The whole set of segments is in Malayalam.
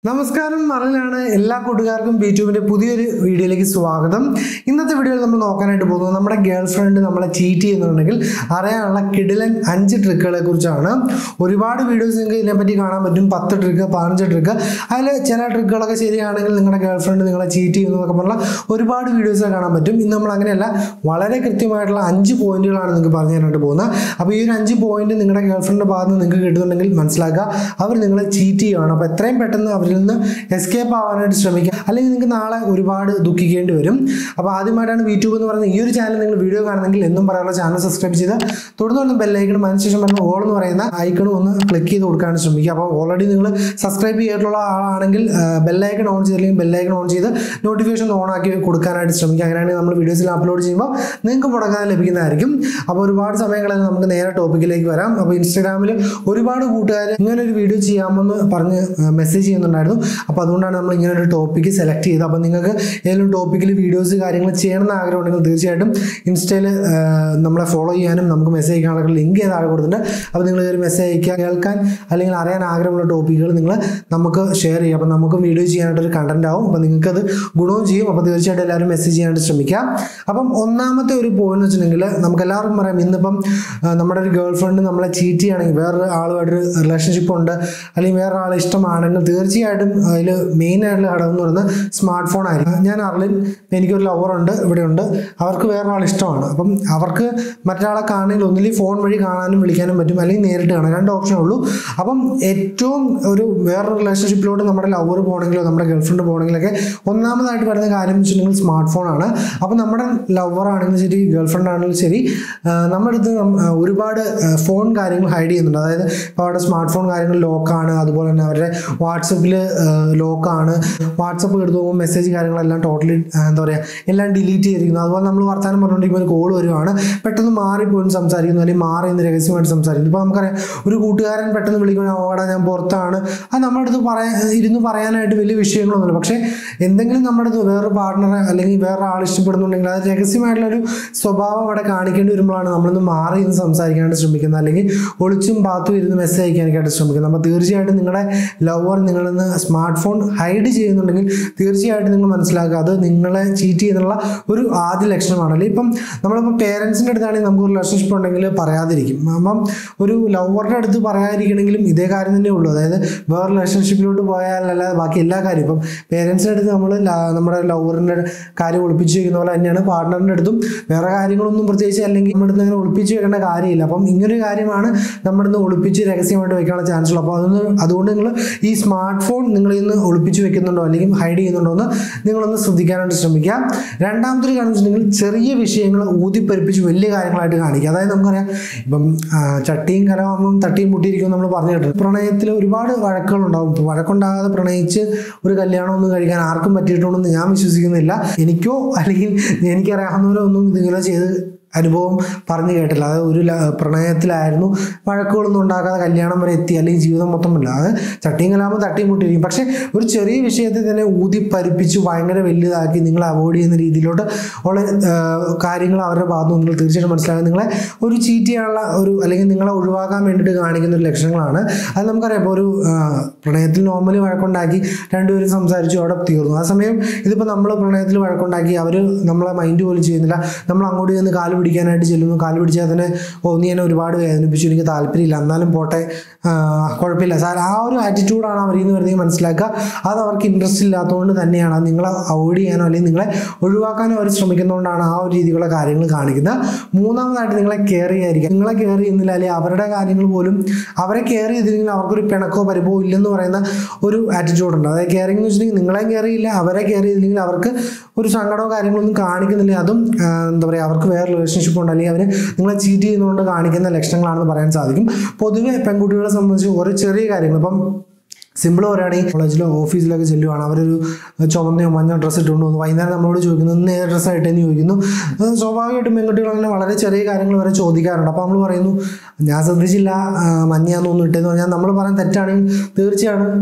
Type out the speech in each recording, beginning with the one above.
നമസ്കാരം മറലാണ് എല്ലാ കൂട്ടുകാർക്കും യൂട്യൂബിന്റെ പുതിയൊരു വീഡിയോയിലേക്ക് സ്വാഗതം ഇന്നത്തെ വീഡിയോയിൽ നമ്മൾ നോക്കാനായിട്ട് പോകുന്നത് നമ്മുടെ ഗേൾ ഫ്രണ്ട് നമ്മളെ ചീറ്റ് ചെയ്യുന്നുണ്ടെങ്കിൽ അറിയാനുള്ള കിടിലൻ അഞ്ച് ട്രിക്കുകളെ കുറിച്ചാണ് ഒരുപാട് വീഡിയോസ് നിങ്ങൾക്ക് ഇതിനെപ്പറ്റി കാണാൻ പറ്റും പത്ത് ട്രിക്ക് പതിനഞ്ച് ട്രിക്ക് അതിൽ ചില ട്രിക്കുകളൊക്കെ ശരിയാണെങ്കിൽ നിങ്ങളുടെ ഗേൾ ഫ്രണ്ട് നിങ്ങളെ ചീറ്റ് ചെയ്യുന്നു എന്നൊക്കെ പറഞ്ഞാൽ ഒരുപാട് വീഡിയോസ് കാണാൻ പറ്റും ഇന്ന് നമ്മൾ അങ്ങനെയല്ല വളരെ കൃത്യമായിട്ടുള്ള അഞ്ച് പോയിന്റുകളാണ് നിങ്ങൾക്ക് പറഞ്ഞു തരാനായിട്ട് പോകുന്നത് അപ്പോൾ ഈ ഒരു അഞ്ച് പോയിന്റ് നിങ്ങളുടെ ഗേൾ ഫ്രണ്ടിന്റെ ഭാഗത്ത് നിന്ന് നിങ്ങൾക്ക് കിട്ടുന്നുണ്ടെങ്കിൽ മനസ്സിലാക്കുക അവർ നിങ്ങളെ ചീറ്റ് ചെയ്യുകയാണ് അപ്പോൾ എത്രയും പെട്ടെന്ന് അവരിൽ നിന്ന് എസ്കേപ്പ് ആവാനായിട്ട് ശ്രമിക്കുക അല്ലെങ്കിൽ നിങ്ങൾക്ക് നാളെ ഒരുപാട് ദുഃഖിക്കേണ്ടി വരും അപ്പോൾ ആദ്യമായിട്ടാണ് യൂട്യൂബ് എന്ന് പറയുന്ന ഈ ഒരു ചാനൽ നിങ്ങൾ വീഡിയോ കാണുന്നെങ്കിൽ എന്നും പറയാനുള്ള ചാനൽ സബ്സ്ക്രൈബ് ചെയ്ത് തുടർന്ന് ഒന്ന് ബെല്ലൈക്കണം അതിനുശേഷം വരുന്ന ഓൾ എന്ന് പറയുന്ന ഐക്കൺ ഒന്ന് ക്ലിക്ക് ചെയ്ത് കൊടുക്കാൻ ശ്രമിക്കുക അപ്പോൾ ഓൾറെഡി നിങ്ങൾ സബ്സ്ക്രൈബ് ചെയ്തിട്ടുള്ള ആളാണെങ്കിൽ ബെല്ലൈക്കൺ ഓൺ ചെയ്തില്ലെങ്കിൽ ബെല്ലൈക്കൺ ഓൺ ചെയ്ത് നോട്ടിഫിക്കേഷൻ ഓൺ ആക്കി കൊടുക്കാനായിട്ട് ശ്രമിക്കുക അങ്ങനെയാണെങ്കിൽ നമ്മൾ വീഡിയോസിൽ അപ്ലോഡ് ചെയ്യുമ്പോൾ നിങ്ങൾക്ക് മുടങ്ങാതെ ലഭിക്കുന്നതായിരിക്കും അപ്പോൾ ഒരുപാട് സമയങ്ങളിൽ നമുക്ക് നേരെ ടോപ്പിക്കിലേക്ക് വരാം അപ്പോൾ ഇൻസ്റ്റാഗ്രാമിൽ ഒരുപാട് കൂട്ടുകാർ ഇങ്ങനെ ഒരു വീഡിയോ ചെയ്യാമെന്ന് പറഞ്ഞ് മെസ്സേജ് ചെയ്യുന്നുണ്ടായിരുന്നു അപ്പോൾ അതുകൊണ്ടാണ് നമ്മൾ ഇങ്ങനെ ഒരു ടോപ്പിക്ക് സെലക്ട് ചെയ്തത് അപ്പോൾ നിങ്ങൾക്ക് ഏതെങ്കിലും ടോപ്പിക്കിൽ വീഡിയോസ് കാര്യങ്ങൾ ചെയ്യണമെന്ന് ആഗ്രഹം ഉണ്ടെങ്കിൽ തീർച്ചയായിട്ടും ഇൻസ്റ്റയിൽ നമ്മളെ ഫോളോ ചെയ്യാനും നമുക്ക് മെസ്സേജ് അയക്കാനുള്ള ലിങ്ക് ചെയ്ത് താഴെ കൊടുത്തിട്ടുണ്ട് അപ്പോൾ നിങ്ങൾ ഒരു മെസ്സേജ് അയക്കുക കേൾക്കാൻ അല്ലെങ്കിൽ അറിയാൻ ആഗ്രഹമുള്ള ടോപ്പിക്കുകൾ നിങ്ങൾ നമുക്ക് ഷെയർ ചെയ്യും അപ്പോൾ നമുക്കും വീഡിയോ ചെയ്യാനായിട്ടൊരു കണ്ടന്റ് ആവും അപ്പോൾ നിങ്ങൾക്കത് ഗുണവും ചെയ്യും അപ്പോൾ തീർച്ചയായിട്ടും എല്ലാവരും മെസ്സേജ് ചെയ്യാനായിട്ട് ശ്രമിക്കാം അപ്പം ഒന്നാമത്തെ ഒരു പോയിന്റ് വെച്ചിട്ടുണ്ടെങ്കിൽ നമുക്ക് എല്ലാവർക്കും പറയാം ഇന്നിപ്പം ആ, നമ്മുടെ ഒരു ഗേൾ ഫ്രണ്ട് നമ്മളെ ചീറ്റ് ചെയ്യുകയാണെങ്കിൽ വേറൊരു ആളുമായിട്ട് റിലേഷൻഷിപ്പ് ഉണ്ട് അല്ലെങ്കിൽ വേറെ ആളെ ഇഷ്ടമാണെങ്കിൽ തീർച്ചയായിട്ടും അതിൽ മെയിൻ ആയിട്ടുള്ള ഘടകം എന്ന് പറയുന്നത് സ്മാർട്ട് ഫോൺ ആയിരിക്കും ഞാൻ അർലിൻ എനിക്കൊരു ലവർ ഉണ്ട് ഇവിടെ ഉണ്ട് അവർക്ക് വേറെ ആൾ ഇഷ്ടമാണ് അപ്പം അവർക്ക് മറ്റൊരാളെ കാണണമെങ്കിൽ ഒന്നില്ലെങ്കിൽ ഫോൺ വഴി കാണാനും വിളിക്കാനും പറ്റും അല്ലെങ്കിൽ നേരിട്ട് കാണാം രണ്ട് ഓപ്ഷനേ ഉള്ളൂ അപ്പം ഏറ്റവും ഒരു വേറൊരു റിലേഷൻഷിപ്പിലോട്ട് നമ്മുടെ ലവർ പോകണമെങ്കിലോ നമ്മുടെ ഗേൾ ഫ്രണ്ട് പോകണമെങ്കിലൊക്കെ ഒന്നാമതായിട്ട് വരുന്ന കാര്യം എന്ന് വെച്ചിട്ടുണ്ടെങ്കിൽ സ്മാർട്ട് ഫോൺ ആണ് അപ്പം നമ്മുടെ ലവർ ആണെങ്കിലും ശരി ഗേൾ ഫ്രണ്ട് ആണെങ്കിലും ശരി ആ, നമ്മുടെ അടുത്ത് നം- ആ, ഒരുപാട് ഫോൺ കാര്യങ്ങൾ ഹൈഡ് ചെയ്യുന്നുണ്ട് അതായത് ഇപ്പോൾ അവരുടെ സ്മാർട്ട് ഫോൺ കാര്യങ്ങൾ ലോക്കാണ് അതുപോലെ തന്നെ അവരുടെ വാട്സപ്പിൽ ലോക്കാണ് വാട്സപ്പ് എടുത്ത് പോകുമ്പോൾ മെസ്സേജ് കാര്യങ്ങളെല്ലാം ടോട്ടലി എന്താ പറയുക എല്ലാം ഡിലീറ്റ് ചെയ്തിരിക്കുന്നു അതുപോലെ നമ്മൾ വർത്തമാനം പറഞ്ഞുകൊണ്ടിരിക്കുമ്പോൾ ഒരു കോൾ വരുവാണ് പെട്ടെന്ന് മാറിപ്പോയി സംസാരിക്കുന്നു അല്ലെങ്കിൽ മാറി എന്ന് രഹസ്യമായിട്ട് സംസാരിക്കുന്നു ഇപ്പോൾ നമുക്കറിയാം ഒരു കൂട്ടുകാരൻ പെട്ടെന്ന് വിളിക്കണം ഓടാ ഞാൻ പുറത്താണ് അത് നമ്മുടെ അടുത്ത് പറയാൻ ഇരുന്ന് പറയാനായിട്ട് വലിയ വിഷയങ്ങളൊന്നുമില്ല പക്ഷേ എന്തെങ്കിലും നമ്മുടെ അടുത്ത് വേറൊരു പാർട്ണറെ അല്ലെങ്കിൽ വേറെ ആൾ ഇഷ്ടപ്പെടുന്നുണ്ടെങ്കിൽ അത് രഹസ്യമായിട്ടുള്ള ഒരു സ്വഭാവം അവിടെ കാണിക്കേണ്ടി വരുമ്പോഴാണ് നമ്മളൊന്ന് മാറി നിന്ന് സംസാരിക്കാനായിട്ട് ശ്രമിക്കുന്നത് അല്ലെങ്കിൽ ഒളിച്ചും പാത്തും ഇരുന്ന് മെസ്സേജ് അയക്കാനായിട്ട് ശ്രമിക്കുന്നത് അപ്പോൾ തീർച്ചയായിട്ടും നിങ്ങളുടെ ലവർ നിങ്ങളിൽ നിന്ന് സ്മാർട്ട് ഫോൺ ഹൈഡ് ചെയ്യുന്നുണ്ടെങ്കിൽ തീർച്ചയായിട്ടും നിങ്ങൾ മനസ്സിലാക്കുക അത് നിങ്ങളെ ചീറ്റ് ചെയ്യുന്നുള്ള ഒരു ആദ്യ ലക്ഷണമാണ് അല്ലെങ്കിൽ ഇപ്പം നമ്മളിപ്പോൾ പേരൻസിൻ്റെ അടുത്താണെങ്കിൽ നമുക്ക് റിലേഷൻഷിപ്പ് ഉണ്ടെങ്കിൽ പറയാതിരിക്കും അപ്പം ഒരു ലവറുടെ അടുത്ത് പറയാതിരിക്കണമെങ്കിലും ഇതേ കാര്യം തന്നെ ഉള്ളൂ അതായത് വേറെ റിലേഷൻഷിപ്പിലോട്ട് പോയാലല്ലാതെ ബാക്കി എല്ലാ കാര്യവും ഇപ്പം പേരൻസിൻ്റെ അടുത്ത് നമ്മൾ നമ്മുടെ ലവറിൻ്റെ കാര്യം ഒളിപ്പിച്ച് വെക്കുന്ന പോലെ തന്നെയാണ് പാർട്ട്ണറിൻ്റെ അടുത്തും വേറെ കാര്യങ്ങളൊന്നും പ്രത്യേകിച്ച് അല്ലെങ്കിൽ നമ്മുടെ അടുത്ത് അങ്ങനെ ഒളിപ്പിച്ച് വെക്കേണ്ട കാര്യമില്ല അപ്പം ഇങ്ങനൊരു കാര്യമാണ് നമ്മുടെ അടുത്ത് ഒളിപ്പിച്ച് രഹസ്യമായിട്ട് വെക്കാനുള്ള ചാൻസ് ഉള്ളൂ അപ്പോൾ അതൊന്ന് അതുകൊണ്ട് നിങ്ങൾ ഈ സ്മാർട്ട് ഫോൺ നിങ്ങൾ ഇന്ന് ഒളിപ്പിച്ച് വെക്കുന്നുണ്ടോ അല്ലെങ്കിൽ ഹൈഡ് ചെയ്യുന്നുണ്ടോ എന്ന് നിങ്ങളൊന്ന് ശ്രദ്ധിക്കാനായിട്ട് ശ്രമിക്കുക രണ്ടാമത്തെ ഒരു കാര്യം വെച്ചിട്ടുണ്ടെങ്കിൽ ചെറിയ വിഷയങ്ങൾ ഊതിപ്പരിപ്പിച്ച് വലിയ കാര്യങ്ങളായിട്ട് കാണിക്കുക അതായത് നമുക്കറിയാം ഇപ്പം ആ, ചട്ടിയും കലമാകുമ്പം തട്ടിയും മുട്ടിയിരിക്കും നമ്മൾ പറഞ്ഞു കേട്ടിട്ടുണ്ട് പ്രണയത്തിൽ ഒരുപാട് വഴക്കുകളുണ്ടാവും ഇപ്പോൾ വഴക്കുണ്ടാകാതെ പ്രണയിച്ച് ഒരു കല്യാണമൊന്നും കഴിക്കാൻ ആർക്കും പറ്റിയിട്ടുണ്ടെന്ന് ഞാൻ വിശ്വസിക്കുന്നില്ല എനിക്കോ അല്ലെങ്കിൽ എനിക്കറിയാവുന്നവരോ ഒന്നും ഇതിങ്ങനെ ചെയ്ത് അനുഭവം പറഞ്ഞു കേട്ടില്ല അത് ഒരു ല- പ്രണയത്തിലായിരുന്നു വഴക്കുകളൊന്നും ഉണ്ടാക്കാതെ കല്യാണം വരെ എത്തി അല്ലെങ്കിൽ ജീവിതം മൊത്തമില്ല അത് ചട്ടിയും കലാകുമ്പോൾ തട്ടിയും മുട്ടിയിരിക്കും പക്ഷേ ഒരു ചെറിയ വിഷയത്തെ തന്നെ ഊതി പരിപ്പിച്ച് ഭയങ്കര വലുതാക്കി നിങ്ങൾ അവോയ്ഡ് ചെയ്യുന്ന രീതിയിലോട്ട് ഉള്ള ആ, കാര്യങ്ങൾ അവരുടെ ഭാഗത്ത് നിന്ന് നിങ്ങൾ തീർച്ചയായിട്ടും മനസ്സിലാക്കുക നിങ്ങളെ ഒരു ചീറ്റ് ചെയ്യാനുള്ള ഒരു അല്ലെങ്കിൽ നിങ്ങളെ ഒഴിവാക്കാൻ വേണ്ടിയിട്ട് കാണിക്കുന്ന ഒരു ലക്ഷണങ്ങളാണ് അത് നമുക്കറിയാം ഇപ്പോൾ ഒരു ആ, പ്രണയത്തിൽ നോർമലി വഴക്കുണ്ടാക്കി രണ്ടുപേരും സംസാരിച്ചു അവിടെ തീർന്നു ആ സമയം ഇതിപ്പോൾ നമ്മൾ പ്രണയത്തിൽ വഴക്കുണ്ടാക്കി അവർ നമ്മളെ മൈൻഡ് പോലും ചെയ്യുന്നില്ല നമ്മൾ അങ്ങോട്ട് ചെന്ന് കാല് പിടിക്കാനായിട്ട് ചെല്ലുന്നു കാല് പിടിച്ചാൽ തന്നെ ഓ നീ എന്നെ ഒരുപാട് വേദനിപ്പിച്ചു എനിക്ക് താല്പര്യമില്ല എന്നാലും പോട്ടെ ആ, കുഴപ്പമില്ല സാർ ആ ഒരു ആറ്റിറ്റ്യൂഡാണ് അവരിൽ നിന്ന് വരുന്നത് മനസ്സിലാക്കുക അത് അവർക്ക് ഇൻട്രസ്റ്റ് ഇല്ലാത്തതുകൊണ്ട് തന്നെയാണ് അത് നിങ്ങളെ അവോയ്ഡ് ചെയ്യാനോ അല്ലെങ്കിൽ നിങ്ങളെ ഒഴിവാക്കാനോ അവർ ശ്രമിക്കുന്നതുകൊണ്ടാണ് ആ ഒരു രീതിയിലുള്ള കാര്യങ്ങൾ കാണിക്കുന്നത് മൂന്നാമതായിട്ട് നിങ്ങളെ കെയർ ചെയ്യാതിരിക്കുക നിങ്ങളെ കെയർ ചെയ്യുന്നില്ല അല്ലെങ്കിൽ അവരുടെ കാര്യങ്ങൾ പോലും അവരെ കെയർ ചെയ്തില്ലെങ്കിൽ അവർക്കൊരു പിണക്കോ പരിഭവോ ഇല്ലെന്ന് പറയുന്ന ഒരു ആറ്റിറ്റ്യൂഡ് ഉണ്ട് അതായത് കെയറിംഗ് എന്ന് വെച്ചിട്ടുണ്ടെങ്കിൽ നിങ്ങളെ കെയർ ചെയ്യില്ല അവരെ കെയർ ചെയ്തില്ലെങ്കിൽ അവർക്ക് ഒരു സങ്കടമോ കാര്യങ്ങളൊന്നും കാണിക്കുന്നില്ല അതും ആ, എന്താ പറയുക അവർക്ക് വേറെ റിലേഷൻഷിപ്പ് ഉണ്ട് അല്ലെങ്കിൽ അവർ നിങ്ങളെ ചീറ്റ് ചെയ്യുന്നതുകൊണ്ട് കാണിക്കുന്ന ലക്ഷണങ്ങളാണെന്ന് പറയാൻ സാധിക്കും പൊതുവെ പെൺകുട്ടികളെ സംബന്ധിച്ച് ഓരോ ചെറിയ കാര്യങ്ങൾ ഇപ്പം സിമ്പിൾ പറയുകയാണെങ്കിൽ കോളേജിലോ ഓഫീസിലൊക്കെ ചെല്ലുവാണ് അവരൊരു ചുമന്നയോ മഞ്ഞോ ഡ്രസ്സ് ഇട്ടുകൊണ്ട് വന്നു വൈകുന്നേരം നമ്മളോട് ചോദിക്കുന്നു ഇന്ന് ഏത് ഡ്രസ്സായിട്ടെന്ന് ചോദിക്കുന്നു അത് സ്വാഭാവികമായിട്ടും പെൺകുട്ടികൾ അങ്ങനെ വളരെ ചെറിയ കാര്യങ്ങൾ വരെ ചോദിക്കാറുണ്ട് അപ്പോൾ നമ്മൾ പറയുന്നു ഞാൻ ശ്രദ്ധിച്ചില്ല ആ, മഞ്ഞയാന്ന് ഒന്നും ഇട്ടെന്ന് പറഞ്ഞാൽ നമ്മൾ പറയാൻ തെറ്റാണെങ്കിൽ തീർച്ചയായും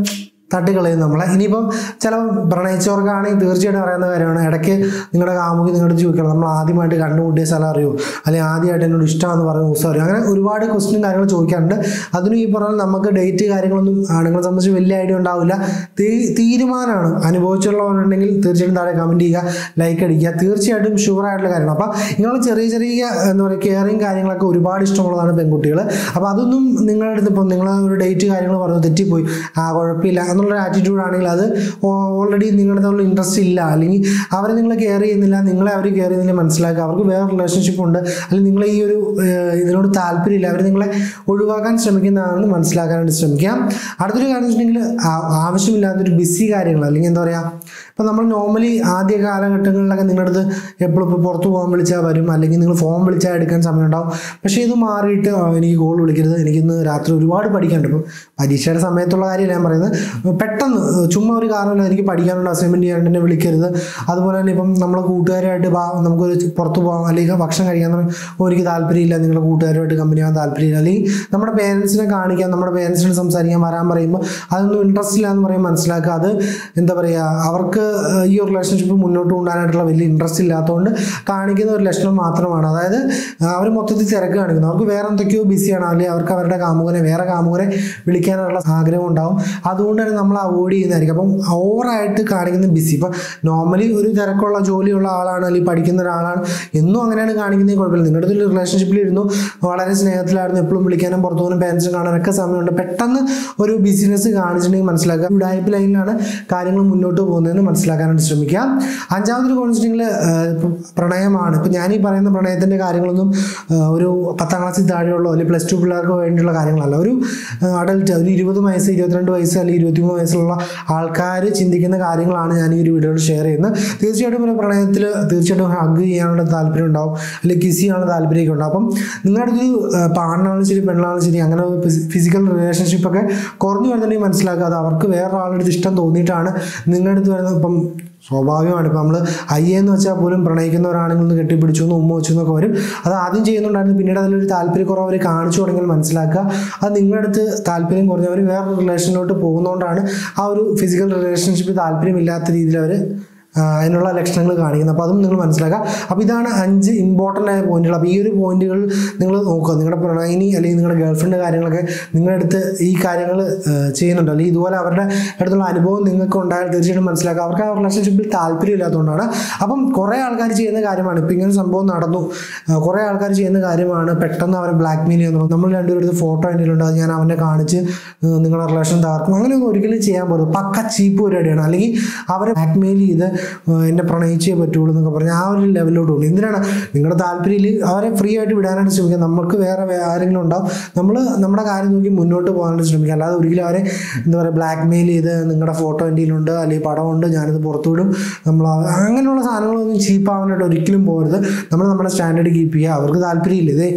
തട്ടിക്കളയും നമ്മളെ ഇനിയിപ്പം ചില പ്രണയിച്ചവർക്കാണെങ്കിൽ തീർച്ചയായിട്ടും അറിയുന്ന കാര്യമാണ് ഇടയ്ക്ക് നിങ്ങളുടെ കാമുകി നിങ്ങളുടെ ചോദിക്കണം നമ്മൾ ആദ്യമായിട്ട് കണ്ടുമുട്ടിയ സ്ഥലം അറിയോ അല്ലെങ്കിൽ ആദ്യമായിട്ട് എന്നോട് ഇഷ്ടമാണെന്ന് പറഞ്ഞ ദിവസം അറിയോ അങ്ങനെ ഒരുപാട് ക്വസ്റ്റ്യൻ കാര്യങ്ങൾ ചോദിക്കാറുണ്ട് അതിനും ഈ പറഞ്ഞാൽ നമുക്ക് ഡേറ്റ് കാര്യങ്ങളൊന്നും ആണുങ്ങളെ സംബന്ധിച്ച് വലിയ ഐഡിയ ഉണ്ടാവില്ല തീ- തീരുമാനമാണ് അനുഭവിച്ചുള്ളവരുണ്ടെങ്കിൽ തീർച്ചയായിട്ടും താഴെ കമൻറ്റ് ചെയ്യുക ലൈക്ക് അടിക്കുക തീർച്ചയായിട്ടും ഷുവർ ആയിട്ടുള്ള കാര്യമാണ് അപ്പം ഇങ്ങനെ ചെറിയ ചെറിയ എന്താ പറയുക കെയറിങ് കാര്യങ്ങളൊക്കെ ഒരുപാട് ഇഷ്ടമുള്ളതാണ് പെൺകുട്ടികൾ അപ്പോൾ അതൊന്നും നിങ്ങളുടെ അടുത്ത് ഇപ്പം നിങ്ങൾ ഒരു ഡേറ്റ് കാര്യങ്ങൾ പറഞ്ഞു തെറ്റിപ്പോയി ആ കുഴപ്പമില്ല എന്നുള്ള ആറ്റിറ്റ്യൂഡ് ആണെങ്കിൽ അത് ഓൾറെഡി നിങ്ങളുടെ തമ്മിൽ ഇൻട്രസ്റ്റ് ഇല്ല അല്ലെങ്കിൽ അവരെ നിങ്ങൾ കെയർ ചെയ്യുന്നില്ല നിങ്ങളെ അവർ കെയർ ചെയ്യുന്നില്ല മനസ്സിലാക്കുക അവർക്ക് വേറെ റിലേഷൻഷിപ്പ് ഉണ്ട് അല്ലെങ്കിൽ നിങ്ങൾ ഈ ഒരു ഏഹ്, ഇതിനോട് താല്പര്യമില്ല അവർ നിങ്ങളെ ഒഴിവാക്കാൻ ശ്രമിക്കുന്നതാണെന്ന് മനസ്സിലാക്കാനായിട്ട് ശ്രമിക്കാം അടുത്തൊരു കാര്യം വെച്ചിട്ടുണ്ടെങ്കിൽ ആ- ആവശ്യമില്ലാത്തൊരു ബിസി കാര്യങ്ങൾ അല്ലെങ്കിൽ എന്താ പറയുക ഇപ്പം നമ്മൾ നോർമലി ആദ്യ കാലഘട്ടങ്ങളിലൊക്കെ നിങ്ങളുടെ അടുത്ത് എപ്പോഴും ഇപ്പോൾ പുറത്ത് പോകാൻ വിളിച്ചാൽ വരും അല്ലെങ്കിൽ നിങ്ങൾ ഫോൺ വിളിച്ചാൽ എടുക്കാൻ സമയമുണ്ടാവും പക്ഷേ ഇത് മാറിയിട്ട് ആ, എനിക്ക് കോൾ വിളിക്കരുത് എനിക്കിന്ന് രാത്രി ഒരുപാട് പഠിക്കാനുണ്ട് ഇപ്പോൾ പരീക്ഷയുടെ സമയത്തുള്ള കാര്യമല്ല ഞാൻ പറയുന്നത് പെട്ടെന്ന് ചുമ്മാ ഒരു കാരണമില്ല എനിക്ക് പഠിക്കാനുള്ള അസൈൻമെൻറ്റ് ചെയ്യാണ്ട് എന്നെ വിളിക്കരുത് അതുപോലെ തന്നെ ഇപ്പം നമ്മൾ കൂട്ടുകാരായിട്ട് വാ നമുക്കൊരു പുറത്ത് പോകാം അല്ലെങ്കിൽ ഭക്ഷണം കഴിക്കാൻ തുടങ്ങി ഓ എനിക്ക് താല്പര്യമില്ല നിങ്ങളുടെ കൂട്ടുകാരുമായിട്ട് കമ്പനി ആവാൻ താല്പര്യമില്ല അല്ലെങ്കിൽ നമ്മുടെ പേരൻസിനെ കാണിക്കാൻ നമ്മുടെ പേരൻസിനോട് സംസാരിക്കാൻ വരാൻ പറയുമ്പോൾ അതൊന്നും ഇൻട്രസ്റ്റ് ഇല്ല എന്ന് പറയും മനസ്സിലാക്കുക അത് എന്താ പറയുക അവർക്ക് ഈ ഒരു റിലേഷൻഷിപ്പ് മുന്നോട്ട് കൊണ്ടുപോകാനായിട്ടുള്ള വലിയ ഇൻട്രസ്റ്റ് ഇല്ലാത്തതുകൊണ്ട് കാണിക്കുന്ന ഒരു ലക്ഷണം മാത്രമാണ് അതായത് അവർ മൊത്തത്തിൽ തിരക്ക് കാണിക്കുന്നു അവർക്ക് വേറെ എന്തൊക്കെയോ ബിസിയാണ് അല്ലെങ്കിൽ അവർക്ക് അവരുടെ കാമുകനെ വേറെ കാമുകനെ വിളിക്കാനുള്ള ആഗ്രഹം ഉണ്ടാവും അതുകൊണ്ട് തന്നെ നമ്മൾ അവോയ്ഡ് ചെയ്യുന്നതായിരിക്കും അപ്പം ഓവറായിട്ട് കാണിക്കുന്ന ബിസി ഇപ്പം നോർമലി ഒരു തിരക്കുള്ള ജോലിയുള്ള ആളാണ് അല്ലെങ്കിൽ പഠിക്കുന്ന ഒരാളാണ് എന്നും അങ്ങനെയാണ് കാണിക്കുന്നത് കുഴപ്പമില്ല നിങ്ങളുടെ ഒരു റിലേഷൻഷിപ്പിൽ ഇരുന്നു വളരെ സ്നേഹത്തിലായിരുന്നു എപ്പോഴും വിളിക്കാനും പുറത്തു പോകാനും പാരൻസിനെ കാണാനൊക്കെ സമയമുണ്ട് പെട്ടെന്ന് ഒരു ബിസിനസ് കാണിച്ചിട്ടുണ്ടെങ്കിൽ മനസ്സിലാക്കുക ഉടായ്പ ലൈനിലാണ് കാര്യങ്ങൾ മുന്നോട്ട് പോകുന്നതെന്ന് മനസ്സിലാക്കാനായിട്ട് ശ്രമിക്കുക അഞ്ചാമതൊരു കോൺസിറ്റിങ്ങിൽ പ്രണയമാണ് ഇപ്പം ഞാൻ ഈ പറയുന്ന പ്രണയത്തിൻ്റെ കാര്യങ്ങളൊന്നും ആ, ഒരു പത്താം ക്ലാസ്സിൽ താഴെയുള്ള അല്ലെങ്കിൽ പ്ലസ് ടു പിള്ളേർക്ക് വേണ്ടിയുള്ള കാര്യങ്ങളല്ല ഒരു അഡൽട്ട് ഒരു ഇരുപത് വയസ്സ് ഇരുപത്തിരണ്ട് വയസ്സ് അല്ലെങ്കിൽ ഇരുപത്തിമൂന്ന് വയസ്സുള്ള ആൾക്കാർ ചിന്തിക്കുന്ന കാര്യങ്ങളാണ് ഞാൻ ഈ ഒരു വീഡിയോയിൽ ഷെയർ ചെയ്യുന്നത് തീർച്ചയായിട്ടും ഒരു പ്രണയത്തിൽ തീർച്ചയായിട്ടും ഹഗ് ചെയ്യാനുള്ള താല്പര്യം ഉണ്ടാവും അല്ലെങ്കിൽ കിസ് ചെയ്യാനുള്ള താല്പര്യമൊക്കെ ഉണ്ടാവും അപ്പം നിങ്ങളുടെ അടുത്ത് പാണ്ണാണെങ്കിലും ശരി പെണ്ണാണെങ്കിലും ശരി അങ്ങനെ ഫിസിക്കൽ റിലേഷൻഷിപ്പ് ഒക്കെ കുറഞ്ഞു വരുന്നുണ്ടെങ്കിൽ മനസ്സിലാക്കുക അത് അവർക്ക് വേറൊരാളുടെ അടുത്ത് ഇഷ്ടം തോന്നിയിട്ടാണ് നിങ്ങളുടെ അടുത്ത് വരുന്നത് ഇപ്പം സ്വാഭാവികമാണ് ഇപ്പം നമ്മൾ അയ്യെന്ന് വെച്ചാൽ പോലും പ്രണയിക്കുന്നവരാണെങ്കിൽ ഒന്ന് കെട്ടിപ്പിടിച്ചു എന്ന് ഉമ്മ വെച്ചു എന്നൊക്കെ വരും അത് ആദ്യം ചെയ്യുന്നുണ്ടായിരുന്നു പിന്നീട് അതിലൊരു താല്പര്യക്കുറവ് അവർ കാണിച്ചു തുടങ്ങിയാൽ മനസ്സിലാക്കുക അത് നിങ്ങളുടെ അടുത്ത് താല്പര്യം കുറഞ്ഞവർ വേറൊരു റിലേഷനിലോട്ട് പോകുന്നതുകൊണ്ടാണ് ആ ഒരു ഫിസിക്കൽ റിലേഷൻഷിപ്പ് താല്പര്യമില്ലാത്ത രീതിയിൽ അവർ അതിനുള്ള ലക്ഷണങ്ങൾ കാണിക്കുന്നത് അപ്പോൾ അതും നിങ്ങൾ മനസ്സിലാക്കുക അപ്പോൾ ഇതാണ് അഞ്ച് ഇമ്പോർട്ടൻ്റ് ആയ പോയിന്റുകൾ അപ്പോൾ ഈ ഒരു പോയിന്റുകൾ നിങ്ങൾ നോക്കുക നിങ്ങളുടെ പ്രണയിനി അല്ലെങ്കിൽ നിങ്ങളുടെ ഗേൾഫ്രണ്ട് കാര്യങ്ങളൊക്കെ നിങ്ങളുടെ അടുത്ത് ഈ കാര്യങ്ങൾ ചെയ്യുന്നുണ്ട് അല്ലെങ്കിൽ ഇതുപോലെ അവരുടെ അടുത്തുള്ള അനുഭവം നിങ്ങൾക്ക് ഉണ്ടായാൽ തീർച്ചയായിട്ടും മനസ്സിലാക്കുക അവർക്ക് ആ റിലേഷൻഷിപ്പിൽ താല്പര്യമില്ലാത്തതുകൊണ്ടാണ് അപ്പം കുറേ ആൾക്കാർ ചെയ്യുന്ന കാര്യമാണ് ഇപ്പം ഇങ്ങനെ സംഭവം നടന്നു ആ, കുറേ ആൾക്കാർ ചെയ്യുന്ന കാര്യമാണ് പെട്ടെന്ന് അവരെ ബ്ലാക്ക് മെയിൽ ചെയ്യുന്നു നമ്മൾ രണ്ടുപേരും അടുത്ത് ഫോട്ടോ എൻ്റെ ഉണ്ട് അത് ഞാൻ അവനെ കാണിച്ച് ഏഹ്, നിങ്ങളുടെ റിലേഷൻ തകർക്കും അങ്ങനെയൊന്നും ഒരിക്കലും ചെയ്യാൻ പറ്റും പക്ക ചീപ്പ് പരിപാടിയാണ് അല്ലെങ്കിൽ അവരെ ബ്ലാക്ക് മെയിൽ ചെയ്ത് ഏഹ്, എന്നെ പ്രണയിച്ചേ പറ്റുള്ളൂ എന്നൊക്കെ പറഞ്ഞ് ആ ഒരു ലെവലിലോട്ട് പോകും എന്തിനാണ് നിങ്ങളുടെ താല്പര്യത്തിൽ അവരെ ഫ്രീ ആയിട്ട് വിടാനായിട്ട് ശ്രമിക്കുക നമുക്ക് വേറെ വേ- ആരെങ്കിലും ഉണ്ടാവും നമ്മൾ നമ്മുടെ കാര്യം നോക്കി മുന്നോട്ട് പോകാനായിട്ട് ശ്രമിക്കുക അല്ലാതെ ഒരിക്കലും അവരെ എന്താ പറയുക ബ്ലാക്ക് മെയിൽ ചെയ്ത് നിങ്ങളുടെ ഫോട്ടോ എൻ്റെ കയ്യിലുണ്ട് അല്ലെങ്കിൽ പടമുണ്ട് ഞാനിത് പുറത്തു വിടും നമ്മൾ അവ- അങ്ങനെയുള്ള സാധനങ്ങളൊന്നും ചീപ്പാവാനായിട്ട് ഒരിക്കലും പോകരുത് നമ്മൾ നമ്മുടെ സ്റ്റാൻഡേർഡ് കീപ്പ് ചെയ്യുക അവർക്ക് താല്പര്യമില്ല ഇതേ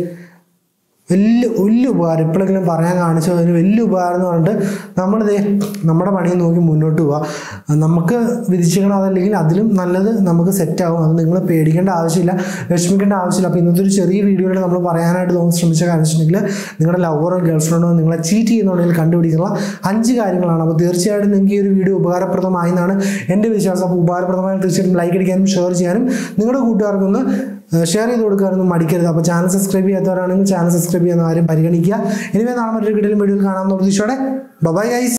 വലിയ വലിയ ഉപകാരം എപ്പോഴെങ്കിലും പറയാൻ കാണിച്ചു അതിന് വലിയ ഉപകാരം എന്ന് പറഞ്ഞിട്ട് നമ്മളിതേ നമ്മുടെ പണിയെ നോക്കി മുന്നോട്ട് പോവുക നമുക്ക് വിധിച്ചിരിക്കണം അതല്ലെങ്കിൽ അതിലും നല്ലത് നമുക്ക് സെറ്റ് ആവും അത് നിങ്ങൾ പേടിക്കേണ്ട ആവശ്യമില്ല വിഷമിക്കേണ്ട ആവശ്യമില്ല അപ്പോൾ ഇന്നത്തെ ഒരു ചെറിയ വീഡിയോയിൽ നമ്മൾ പറയാനായിട്ട് തോന്നി ശ്രമിച്ച കാര്യം വെച്ചിട്ടുണ്ടെങ്കിൽ നിങ്ങളുടെ ലവറോ ഗേൾഫ്രണ്ടോ നിങ്ങളെ ചീറ്റ് ചെയ്യുന്നുണ്ടെങ്കിൽ കണ്ടുപിടിക്കുന്ന അഞ്ച് കാര്യങ്ങളാണ് അപ്പോൾ തീർച്ചയായിട്ടും നിങ്ങൾക്ക് ഈ ഒരു വീഡിയോ ഉപകാരപ്രദമായി എന്നാണ് എൻ്റെ വിശ്വാസം അപ്പോൾ ഉപകാരപ്രദമായി തീർച്ചയായിട്ടും ലൈക്ക് അടിക്കാനും ഷെയർ ചെയ്യാനും നിങ്ങളുടെ കൂട്ടുകാർക്കൊന്ന് ഷെയർ ചെയ്ത് കൊടുക്കാനൊന്നും മടിക്കരുത് അപ്പോൾ ചാനൽ സബ്സ്ക്രൈബ് ചെയ്യാത്തവരാണെങ്കിൽ ചാനൽ സബ്സ്ക്രൈബ് ചെയ്യുന്ന കാര്യം പരിഗണിക്കുക ഇനിവേ നാളെ മറ്റൊരു കിടലും വീഡിയോയിൽ കാണാമെന്ന പ്രതീക്ഷയോടെ ബൈ ഗൈസ്